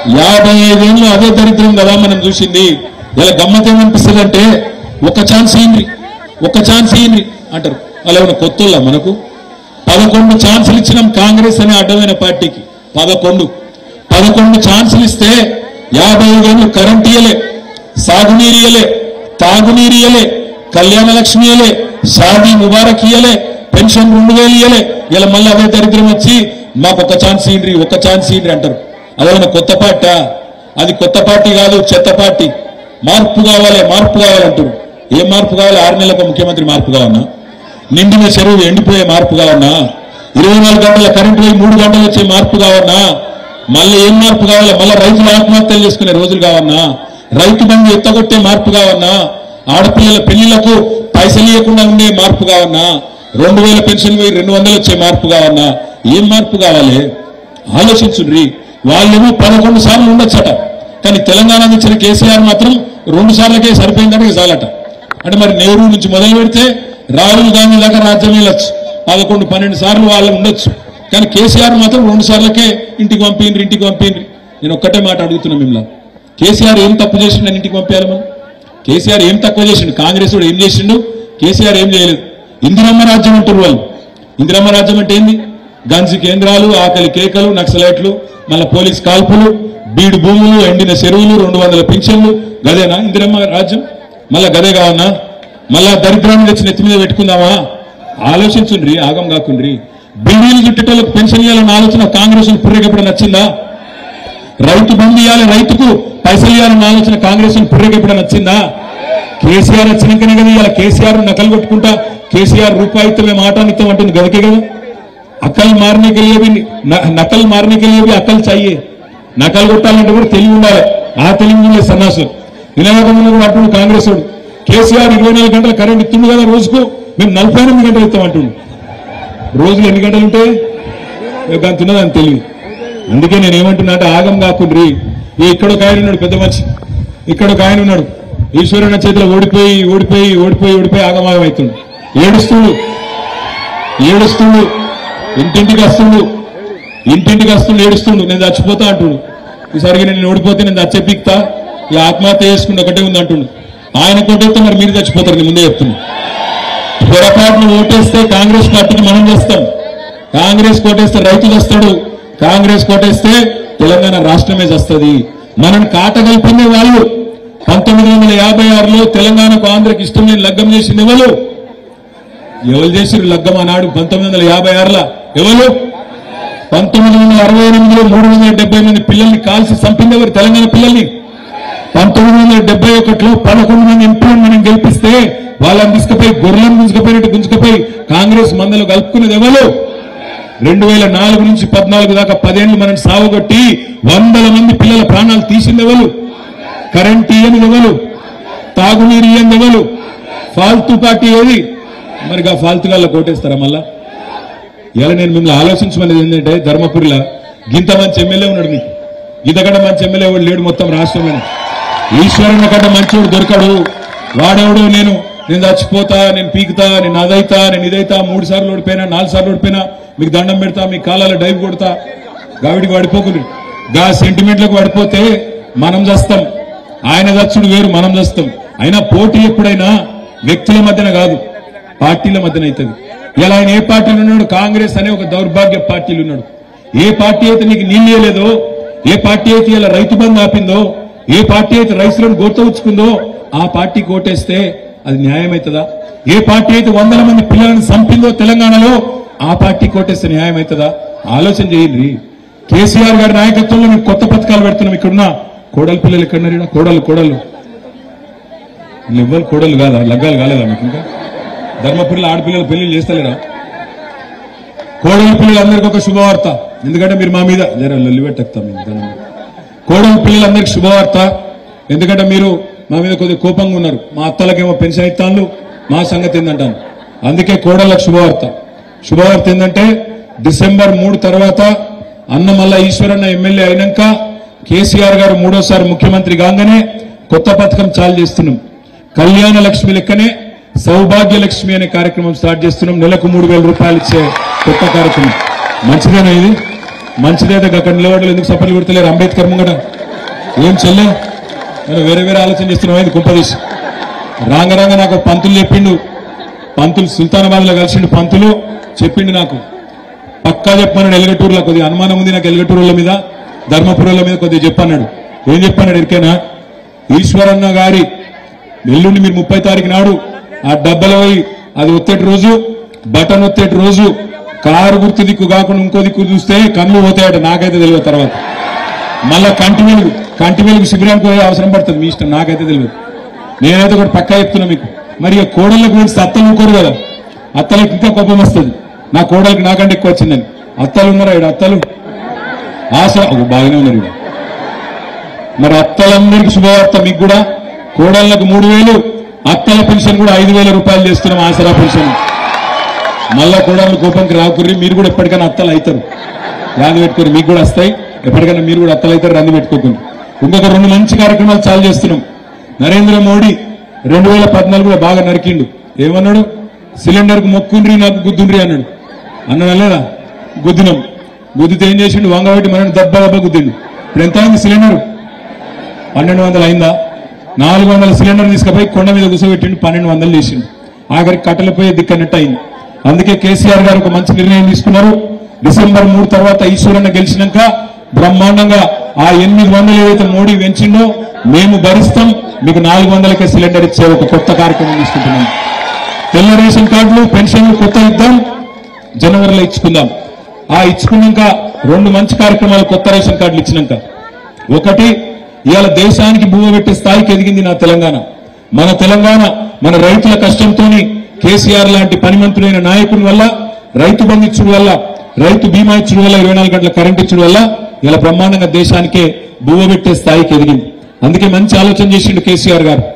యాభై ఐదేళ్ళు అదే దరిద్రం కదా మనం చూసింది ఇలా గమ్మత్ ఏమనిపిస్తుంది అంటే ఒక ఛాన్స్ ఇయ్యండి ఒక ఛాన్స్ ఇయ్యండి అంటారు అలా ఏమైనా కొత్తల్లా మనకు పదకొండు ఛాన్సులు ఇచ్చినాం కాంగ్రెస్ అనే అడ్డమైన పార్టీకి పదకొండు పదకొండు ఛాన్సులు ఇస్తే యాభై ఐదేళ్ళు కరెంట్ ఇయ్యలే సాగునీరు ఇయ్యలే తాగునీరు ఇయ్యలే కళ్యాణ లక్ష్మి ఇయ్యలే షాదీ ముబారక్ ఇయ్యలే పెన్షన్ రెండు వేలు ఇయ్యలే ఇలా మళ్ళీ అదే దరిద్రం వచ్చి మాకు ఒక ఛాన్స్ ఇయ్యండి ఒక ఛాన్స్ ఇయ్యండి అంటారు అదేమన్నా కొత్త పార్టీ అది కొత్త పార్టీ కాదు చెత్త పార్టీ మార్పు కావాలి మార్పు కావాలంటారు ఏ మార్పు కావాలి ఆరు నెలలకు ముఖ్యమంత్రి మార్పు కావన్నా నిండిన చెరువు ఎండిపోయే మార్పు కావన్నా ఇరవై నాలుగు గంటల కరెంటు పోయి మూడు గంటలు వచ్చే మార్పు కావన్నా మళ్ళీ ఏం మార్పు కావాలి మళ్ళీ రైతులు ఆత్మహత్యలు చేసుకునే రోజులు కావన్నా రైతు బంధు ఎత్తగొట్టే మార్పు కావన్నా ఆడపిల్లల పెళ్లిళ్లకు పైసలు ఇవ్వకుండా ఉండే మార్పు కావన్నా రెండు వేల పెన్షన్ పోయి రెండు వందలు వచ్చే మార్పు కావన్నా ఏం మార్పు కావాలి ఆలోచించుండ్రి వాళ్ళేమో పదకొండు సార్లు ఉండొచ్చట కానీ తెలంగాణ ఇచ్చిన కేసీఆర్ మాత్రం రెండు సార్లకే సరిపోయిందని చాలట అంటే మరి నెహ్రూ నుంచి మొదలు పెడితే రాహుల్ గాంధీ దాకా రాజ్యం వెళ్ళొచ్చు పదకొండు పన్నెండు సార్లు వాళ్ళు ఉండొచ్చు కానీ కేసీఆర్ మాత్రం రెండు సార్లకే ఇంటికి పంపిండ్రి ఇంటికి పంపిండ్రి నేను ఒక్కటే మాట అడుగుతున్నా మిమ్మల్ని కేసీఆర్ ఏం తప్పు చేసిండు అని ఇంటికి పంపించాలి మనం కేసీఆర్ ఏం తక్కువ చేసిండు కాంగ్రెస్ వాడు ఏం చేసిండు కేసీఆర్ ఏం చేయలేదు ఇందిరమ్మ రాజ్యం అంటారు వాళ్ళు ఇందిరమ్మ రాజ్యం అంటే ఏంది గంజి కేంద్రాలు ఆకలి కేకలు నక్సలైట్లు మళ్ళా పోలీస్ కాల్పులు బీడు భూములు ఎండిన చెరువులు రెండు వందల పింఛన్లు గదేనా ఇందిరమ్మ రాజ్యం మళ్ళా గదే కావన్నా మళ్ళా దరిద్రాన్ని తెచ్చి నెత్తి మీద పెట్టుకుందామా ఆలోచించుండ్రి ఆగం కాకుండ్రి బీడీలు చుట్టేటోళ్ళకి పెన్షన్ ఇవ్వాలన్న ఆలోచన కాంగ్రెస్ పుర్రెకెప్పుడు నచ్చిందా రైతు బంధు ఇవ్వాలి రైతుకు పైసలు ఇవ్వాలన్న ఆలోచన కాంగ్రెస్ పుర్రెకెప్పుడు నచ్చిందా కేసీఆర్ వచ్చినాకనే కదా ఇవాళ కేసీఆర్ నకలు కొట్టుకుంటా కేసీఆర్ రూపాయితో మేము ఆటానిస్తాం అంటుంది గదకే కదా అక్కలు మారనే के लिए भी न- నకల్ మారనే के लिए भी అక్కలు चाहिए నకలు కొట్టాలంటే కూడా తెలివి ఉండాలి ఆ తెలివి ఉండే సన్నాసులు వినాయకములు కూడా అంటుండు కాంగ్రెస్ వాడు కేసీఆర్ ఇరవై నాలుగు గంటల కరెంట్ ఇస్తుండు కదా రోజుకు మేము నలభై ఎనిమిది గంటలు ఇస్తాం అంటుండు రోజులు ఎన్ని గంటలు ఉంటే దాని తిన్నదని తెలివి అందుకే నేను ఏమంటున్నా అంటే ఆగం కాకుండ్రి ఈ ఇక్కడ ఒక ఆయన ఉన్నాడు పెద్ద మనిషి ఇక్కడ ఒక ఆయన ఉన్నాడు ఈశ్వరుని చేతిలో ఓడిపోయి ఓడిపోయి ఓడిపోయి ఓడిపోయి ఆగమాగం అవుతుండు ఏడుస్తుండు ఏడుస్తుండు ఇంటింటికి వస్తుండు ఇంటింటికి వస్తుండు ఏడుస్తుండు నేను చచ్చిపోతా అంటుండు ఈసారికి నేను ఓడిపోతే నేను చచ్చెపిక్తా ఈ ఆత్మహత్య చేసుకుంటే ఒకటే ఉంది అంటుండు ఆయన కొట్టేస్తే మరి మీరు చచ్చిపోతారు నేను ముందే చెప్తున్నా పొరపాటును ఓటేస్తే కాంగ్రెస్ పార్టీకి మనం చేస్తాం కాంగ్రెస్ కోటేస్తే రైతు చేస్తాడు కాంగ్రెస్ కోటేస్తే తెలంగాణ రాష్ట్రమే చేస్తుంది మనల్ని కాటగల్పిందే వాళ్ళు పంతొమ్మిది వందల యాభై ఆరులో తెలంగాణకు ఆంధ్రకి ఇష్టం లేని లగ్గం చేసింది ఎవరు ఎవరు చేసిరు లగ్గం ఆనాడు పంతొమ్మిది వందల యాభై ఆరులో ఎవరు పంతొమ్మిది వందల అరవై ఎనిమిదిలో మూడు వందల డెబ్బై మంది పిల్లల్ని కాల్చి చంపింది ఎవరు తెలంగాణ పిల్లల్ని పంతొమ్మిది వందల డెబ్బై ఒకటిలో పదకొండు మంది ఎంపీలను మనం గెలిపిస్తే వాళ్ళని తీసుకుపోయి గొర్రెలను గుంజుకుపోయినట్టు గుంజుకుపోయి కాంగ్రెస్ మందలు కలుపుకున్నది ఎవరు రెండు వేల నాలుగు నుంచి పద్నాలుగు దాకా పదేళ్లు మనం సాగుగొట్టి వందల మంది పిల్లల ప్రాణాలు తీసింది ఎవరు కరెంట్ ఇయ్యని ఎవరు తాగునీరు ఇయ్యని ఎవరు ఫాల్తూ పార్టీ ఏది మరి ఆ ఫాల్తు గల్ల కోటేస్తారా మళ్ళా ఇలా నేను మిమ్మల్ని ఆలోచించమనేది ఏంటంటే ధర్మపురిలో గింత మంచి ఎమ్మెల్యే ఉన్నాడు నీకు ఇంతకంటే మంచి ఎమ్మెల్యే వాడు లేడు మొత్తం రాష్ట్రమైన ఈశ్వరుని కంటే మంచివాడు దొరకడు వాడెవడు నేను నేను చచ్చిపోతా నేను పీకుతా నేను అదైతా నేను ఇదైతా మూడు సార్లు ఓడిపోయినా నాలుగు సార్లు ఓడిపోయినా మీకు దండం పెడతా మీ కాలాల డైవ్ కొడతా గావిడికి పడిపోకుని గా సెంటిమెంట్లకు పడిపోతే మనం చేస్తాం ఆయన చచ్చుడు వేరు మనం చేస్తాం అయినా పోటీ ఎప్పుడైనా వ్యక్తుల మధ్యన కాదు పార్టీల మధ్యన అవుతుంది ఇలా ఆయన ఏ పార్టీలో ఉన్నాడు కాంగ్రెస్ అనే ఒక దౌర్భాగ్య పార్టీలు ఉన్నాడు ఏ పార్టీ అయితే నీకు నీళ్ళు ఇవ్వలేదో ఏ పార్టీ అయితే ఇలా రైతు బంధు ఆపిందో ఏ పార్టీ అయితే రైతులను గోతవుచ్చుకుందో ఆ పార్టీ కోటేస్తే అది న్యాయమవుతుందా ఏ పార్టీ అయితే వందల మంది పిల్లలను చంపిందో తెలంగాణలో ఆ పార్టీ కోటేస్తే న్యాయమవుతుందా ఆలోచన చేయండి కేసీఆర్ గారి నాయకత్వంలో మేము కొత్త పథకాలు పెడుతున్నాం ఇక్కడున్న కోడలు పిల్లలు ఎక్కడున్నారు ఈడ? కోడలు కోడలు వీళ్ళు ఎవ్వరు కోడలు కాదా లగ్గాలు కాలేదా మీకు ఇంకా ధర్మపురిలో ఆడపిల్లలు పెళ్లి చేస్తలేరా కోడలి పిల్లలందరికీ ఒక శుభవార్త ఎందుకంటే మీరు మా మీద జర లొల్లి పెట్టేస్తాం మీకు దండం. కోడలి పిల్లలందరికీ శుభవార్త ఎందుకంటే మీరు మా మీద కొద్దిగా కోపంగా ఉన్నారు మా అత్తలకేమో పెన్షన్ ఇస్తాను మా సంగతి ఏందంటాను అందుకే కోడళ్ళకు శుభవార్త శుభవార్త ఏంటంటే డిసెంబర్ మూడు తర్వాత అన్న మల్ల ఈశ్వరన్న ఎమ్మెల్యే అయినాక కేసీఆర్ గారు మూడోసారి ముఖ్యమంత్రి కాగానే కొత్త పథకం చాలు చేస్తున్నాం కళ్యాణ లక్ష్మి లెక్కనే సౌభాగ్య లక్ష్మి అనే కార్యక్రమం స్టార్ట్ చేస్తున్నాం నెలకు మూడు వేల రూపాయలు ఇచ్చే కొత్త కార్యక్రమం మంచిదేనా ఇది మంచిదైతే అక్కడ నిలబడలు ఎందుకు సఫలు కొడతలేరు అంబేద్కర్ ముంగట ఏం చెల్లె నేను వేరే వేరే ఆలోచన చేస్తున్నావు ఇది కుంపదీసి రాంగ రాంగ నాకు ఒక పంతులు చెప్పిండు పంతులు సుల్తానాబాద్ లో కలిసిండు పంతులు చెప్పిండు నాకు పక్కా చెప్పన్నాడు ఎలగటూరులో కొద్దిగా అనుమానం ఉంది నాకు ఎలగటూరుల మీద ధర్మపురంల మీద కొద్దిగా చెప్పన్నాడు ఏం చెప్పన్నాడు ఎరికేనా ఈశ్వరన్న గారి ఎల్లుండి మీరు ముప్పై తారీఖు నాడు ఆ డబ్బలో పోయి అది ఒత్తేటి రోజు బటన్ ఒత్తేటి రోజు కారు గుర్తు దిక్కు కాకుండా ఇంకో దిక్కు చూస్తే కన్ను పోతాయట నాకైతే తెలియదు తర్వాత మళ్ళా కంటి వెలుగు కంటి వెలుగు శిబిరానికి పోయే అవసరం పడుతుంది మీ ఇష్టం నాకైతే తెలియదు నేనైతే ఒకటి పక్కా చెప్తున్నా మీకు మరి ఇక కోడళ్ళ గురించి అత్తలు ఊరుకోరు కదా అత్తలకు ఇంకా కోపం వస్తుంది నా కోడలికి నాకంటే ఎక్కువ వచ్చిందని అత్తలు ఉన్నారా ఇక్కడ అత్తలు ఆశ ఓ, బాగానే ఉన్నారు ఇక్కడ మరి అత్తలందరికీ శుభవార్త మీకు కూడా కోడళ్ళకు మూడు వేలు అత్తల పెన్షన్ కూడా ఐదు వేల రూపాయలు చేస్తున్నాం ఆసరా పెన్షన్ మళ్ళా కోడళ్ళు కోపంకి రాకుర్రి మీరు కూడా ఎప్పటికైనా అత్తలు అవుతారు రాని పెట్టుకోరు మీకు కూడా వస్తాయి ఎప్పటికైనా మీరు కూడా అత్తలు అవుతారు రంది పెట్టుకోకండి ఇంకొక రెండు మంచి కార్యక్రమాలు చాలు చేస్తున్నాం నరేంద్ర మోడీ రెండు వేల పద్నాలుగులో బాగా నరికిండు ఏమన్నాడు సిలిండర్కు మొక్కుండ్రి నాకు గుద్దుండ్రి అన్నాడు అన్నాడు లేదా గుద్దినాం గుద్దితే ఏం చేసిండు వంగబెట్టి మనం దెబ్బ దెబ్బ గుద్దిండు ఇప్పుడు ఎంత అయింది సిలిండర్ పన్నెండు వందలు అయిందా నాలుగు వందల సిలిండర్ తీసుకుపోయి కొండ మీద కూర్చోబెట్టిండు పన్నెండు వందలు చేసిండు ఆఖరికి కట్టెలపోయే దిక్కనట్టు అయింది అందుకే కేసీఆర్ గారు ఒక మంచి నిర్ణయం తీసుకున్నారు డిసెంబర్ మూడు తర్వాత ఈశ్వరన్న గెలిచినాక బ్రహ్మాండంగా ఆ ఎనిమిది వందలు ఏదైతే మోడీ పెంచిండో మేము భరిస్తాం మీకు నాలుగు వందలకే సిలిండర్ ఇచ్చే ఒక కొత్త కార్యక్రమం తీసుకుంటున్నాం తెల్ల రేషన్ కార్డులు పెన్షన్లు కొత్త ఇద్దాం జనవరిలో ఇచ్చుకుందాం ఆ ఇచ్చుకున్నాక రెండు మంచి కార్యక్రమాలు కొత్త రేషన్ కార్డులు ఇచ్చినాక ఒకటి ఇవాళ దేశానికి భూమి పెట్టే స్థాయికి ఎదిగింది నా తెలంగాణ మన తెలంగాణ మన రైతుల కష్టంతోని కేసీఆర్ లాంటి పనిమంతుడైన నాయకుని వల్ల రైతు బంధు ఇచ్చుడు వల్ల రైతు బీమా ఇచ్చుడు వల్ల ఇరవై నాలుగు గంటల కరెంట్ ఇచ్చుడు వల్ల ఇలా బ్రహ్మాండంగా దేశానికే భూమి పెట్టే స్థాయికి ఎదిగింది అందుకే మంచి ఆలోచన చేసిండు కేసీఆర్ గారు